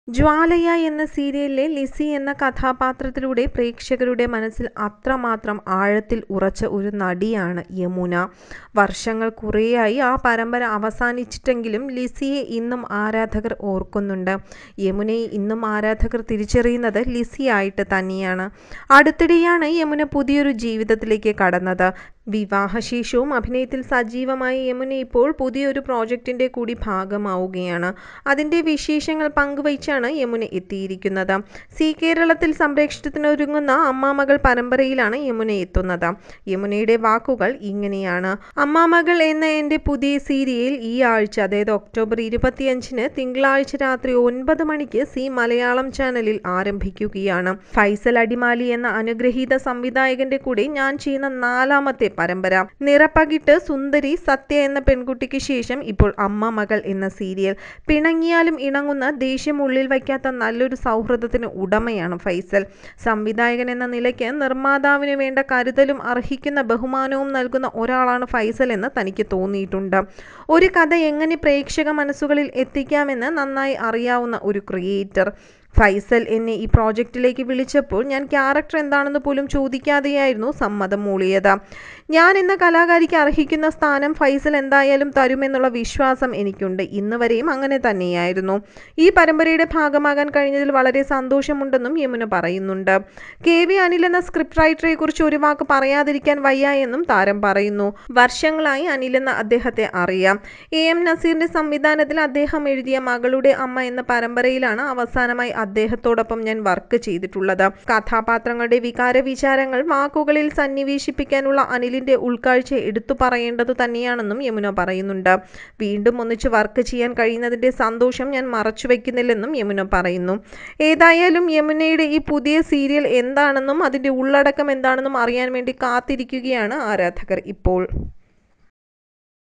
ജ്വാലയ എന്ന സീരിയലിലെ ലിസി എന്ന കഥാപാത്രത്തിലൂടെ പ്രേക്ഷകരുടെ മനസ്സിൽ അത്രമാത്രം ആഴത്തിൽ ഉറച്ച ഒരു നടിയാണ് യമുന. വർഷങ്ങൾ കുറേയായി ആ പരമ്പര അവസാനിച്ചിട്ടെങ്കിലും ലിസിയെ ഇന്നും ആരാധകർ ഓർക്കുന്നുണ്ട്. യമുനയെ ഇന്നും ആരാധകർ തിരിച്ചറിയുന്നത് ലിസിയായിട്ട് തന്നെയാണ്. അടുത്തിടെയാണ് യമുന പുതിയൊരു ജീവിതത്തിലേക്ക് കടന്നത്. വിവാഹശേഷവും അഭിനയത്തിൽ സജീവമായ യമുന ഇപ്പോൾ പുതിയൊരു പ്രോജക്ടിന്റെ കൂടി ഭാഗമാവുകയാണ്. അതിന്റെ വിശേഷങ്ങൾ പങ്കുവച്ചാണ് യമുന എത്തിയിരിക്കുന്നത്. സീ കേരളത്തിൽ സംപ്രേഷണത്തിനൊരുങ്ങുന്ന അമ്മാമകൾ പരമ്പരയിലാണ് യമുന എത്തുന്നത്. യമുനയുടെ വാക്കുകൾ ഇങ്ങനെയാണ്. അമ്മാമകൾ എന്ന എന്റെ പുതിയ സീരിയൽ ഈ ആഴ്ച അതായത് ഒക്ടോബർ ഇരുപത്തിയഞ്ചിന് തിങ്കളാഴ്ച രാത്രി ഒൻപത് മണിക്ക് സീ മലയാളം ചാനലിൽ ആരംഭിക്കുകയാണ്. ഫൈസൽ അടിമാലി എന്ന അനുഗ്രഹീത സംവിധായകന്റെ കൂടെ ഞാൻ ചെയ്യുന്ന നാലാമത്തെ പരമ്പര. നിറപ്പകിട്ട് സുന്ദരി സത്യ എന്ന പെൺകുട്ടിക്ക് ശേഷം ഇപ്പോൾ അമ്മാമകൾ എന്ന സീരിയൽ. പിണങ്ങിയാലും ഇണങ്ങുന്ന ദേഷ്യം ഉള്ളിൽ വയ്ക്കാത്ത നല്ലൊരു സൗഹൃദത്തിന് ഉടമയാണ് ഫൈസൽ. സംവിധായകൻ എന്ന നിലയ്ക്ക് നിർമ്മാതാവിന് വേണ്ട കരുതലും അർഹിക്കുന്ന ബഹുമാനവും നൽകുന്ന ഒരാളാണ് ഫൈസൽ എന്ന് തനിക്ക് തോന്നിയിട്ടുണ്ട്. ഒരു കഥ എങ്ങനെ പ്രേക്ഷക മനസ്സുകളിൽ എത്തിക്കാമെന്ന് നന്നായി അറിയാവുന്ന ഒരു ക്രിയേറ്റർ. ഫൈസൽ എന്നെ ഈ പ്രോജക്ടിലേക്ക് വിളിച്ചപ്പോൾ ഞാൻ ക്യാരക്ടർ എന്താണെന്ന് പോലും ചോദിക്കാതെയായിരുന്നു സമ്മതം മൂളിയത്. ഞാൻ എന്ന കലാകാരിക്ക് അർഹിക്കുന്ന സ്ഥാനം ഫൈസൽ എന്തായാലും തരുമെന്നുള്ള വിശ്വാസം എനിക്കുണ്ട്. ഇന്ന് വരെയും അങ്ങനെ തന്നെയായിരുന്നു. ഈ പരമ്പരയുടെ ഭാഗമാകാൻ കഴിഞ്ഞതിൽ വളരെ സന്തോഷമുണ്ടെന്നും യമുന പറയുന്നുണ്ട്. കെ വി അനിൽ എന്ന സ്ക്രിപ്റ്റ് റൈറ്ററെക്കുറിച്ച് ഒരു വാക്ക് പറയാതിരിക്കാൻ വയ്യ എന്നും താരം പറയുന്നു. വർഷങ്ങളായി അനിലിന് അദ്ദേഹത്തെ അറിയാം. എ എം നസീറിന്റെ സംവിധാനത്തിൽ അദ്ദേഹം എഴുതിയ മകളുടെ അമ്മ എന്ന പരമ്പരയിലാണ് അവസാനമായി അദ്ദേഹത്തോടൊപ്പം ഞാൻ വർക്ക് ചെയ്തിട്ടുള്ളത്. കഥാപാത്രങ്ങളുടെ വികാരവിചാരങ്ങൾ വാക്കുകളിൽ സന്നിവേശിപ്പിക്കാനുള്ള അനിലിന്റെ ഉൾക്കാഴ്ച എടുത്തു പറയേണ്ടതു തന്നെയാണെന്നും യമുന പറയുന്നുണ്ട്. വീണ്ടും ഒന്നിച്ച് വർക്ക് ചെയ്യാൻ കഴിയുന്നതിന്റെ സന്തോഷം ഞാൻ മറച്ചുവയ്ക്കുന്നില്ലെന്നും യമുന പറയുന്നു. ഏതായാലും യമുനയുടെ ഈ പുതിയ സീരിയൽ എന്താണെന്നും അതിന്റെ ഉള്ളടക്കം എന്താണെന്നും അറിയാൻ വേണ്ടി കാത്തിരിക്കുകയാണ് ആരാധകർ ഇപ്പോൾ.